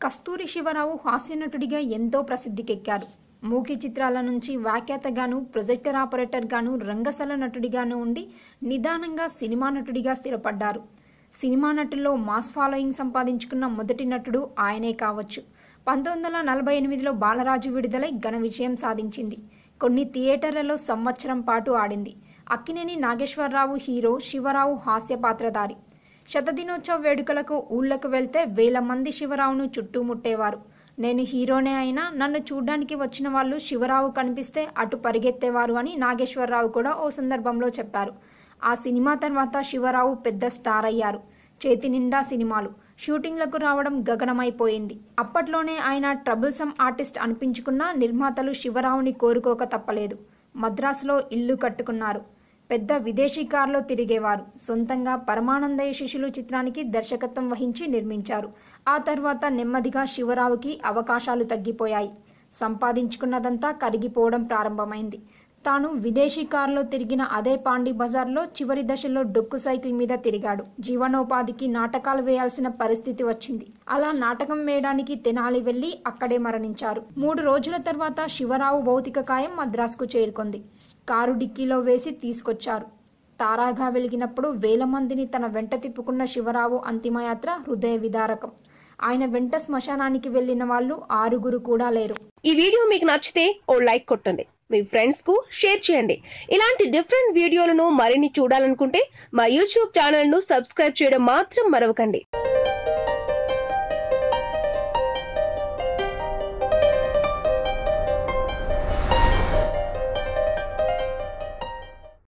కస్తూరి శివరావు హాస్యనటుడిగా ఎంతో ప్రసిద్ధికెక్కారు మూకీ చిత్రాల నుంచి వ్యాఖ్యాతగాను ప్రొజెక్టర్ ఆపరేటర్గాను రంగస్థల నటుడిగాను ఉండి నిదానంగా సినిమా నటుడిగా స్థిరపడ్డారు సినిమా నటుల్లో మాస్ ఫాలోయింగ్ సంపాదించుకున్న మొదటి నటుడు ఆయనే కావచ్చు పంతొమ్మిది వందల నలభై ఎనిమిదిలో బాలరాజు విడుదలై ఘన విజయం సాధించింది కొన్ని థియేటర్లలో సంవత్సరం పాటు ఆడింది అక్కినేని నాగేశ్వరరావు హీరో శివరావు హాస్య పాత్రధారి శతదినోత్సవ వేడుకలకు ఊళ్ళకు వెళ్తే వేల మంది శివరావును చుట్టుముట్టేవారు నేను హీరోనే అయినా నన్ను చూడ్డానికి వచ్చిన వాళ్ళు శివరావు కనిపిస్తే అటు పరిగెత్తేవారు అని నాగేశ్వరరావు కూడా ఓ సందర్భంలో చెప్పారు ఆ సినిమా తర్వాత శివరావు పెద్ద స్టార్ అయ్యారు చేతి నిండా సినిమాలు షూటింగ్లకు రావడం గగనమైపోయింది అప్పట్లోనే ఆయన ట్రబుల్సమ్ ఆర్టిస్ట్ అనిపించుకున్న నిర్మాతలు శివరావుని కోరుకోక తప్పలేదు మద్రాసులో ఇల్లు కట్టుకున్నారు పెద్ద విదేశీ కారులో తిరిగేవారు సొంతంగా పరమానందయ్య శిష్యులు చిత్రానికి దర్శకత్వం వహించి నిర్మించారు ఆ తర్వాత నెమ్మదిగా శివరావుకి అవకాశాలు తగ్గిపోయాయి సంపాదించుకున్నదంతా కరిగిపోవడం ప్రారంభమైంది తాను విదేశీ కారులో తిరిగిన అదే పాండి బజార్లో చివరి దశలో డొక్కు సైకిల్ మీద తిరిగాడు జీవనోపాధికి నాటకాలు వేయాల్సిన పరిస్థితి వచ్చింది అలా నాటకం వేయడానికి తెనాలి వెళ్లి అక్కడే మరణించారు మూడు రోజుల తర్వాత శివరావు భౌతిక కాయం మద్రాసుకు చేరుకుంది కారు డిక్కీలో వేసి తీసుకొచ్చారు తారాగా వెలిగినప్పుడు వేల మందిని తన వెంట తిప్పుకున్న శివరావు అంతిమయాత్ర హృదయ విదారకం ఆయన వెంట శ్మశానానికి వెళ్లిన వాళ్ళు ఆరుగురు కూడా లేరు ఈ వీడియో మీకు నచ్చితే ఓ లైక్ కొట్టండి మీ ఫ్రెండ్స్ కు షేర్ చేయండి ఇలాంటి డిఫరెంట్ వీడియోలను మరిన్ని చూడాలనుకుంటే మా యూట్యూబ్ ఛానల్ ను సబ్స్క్రైబ్ చేయడం మాత్రం మరవకండి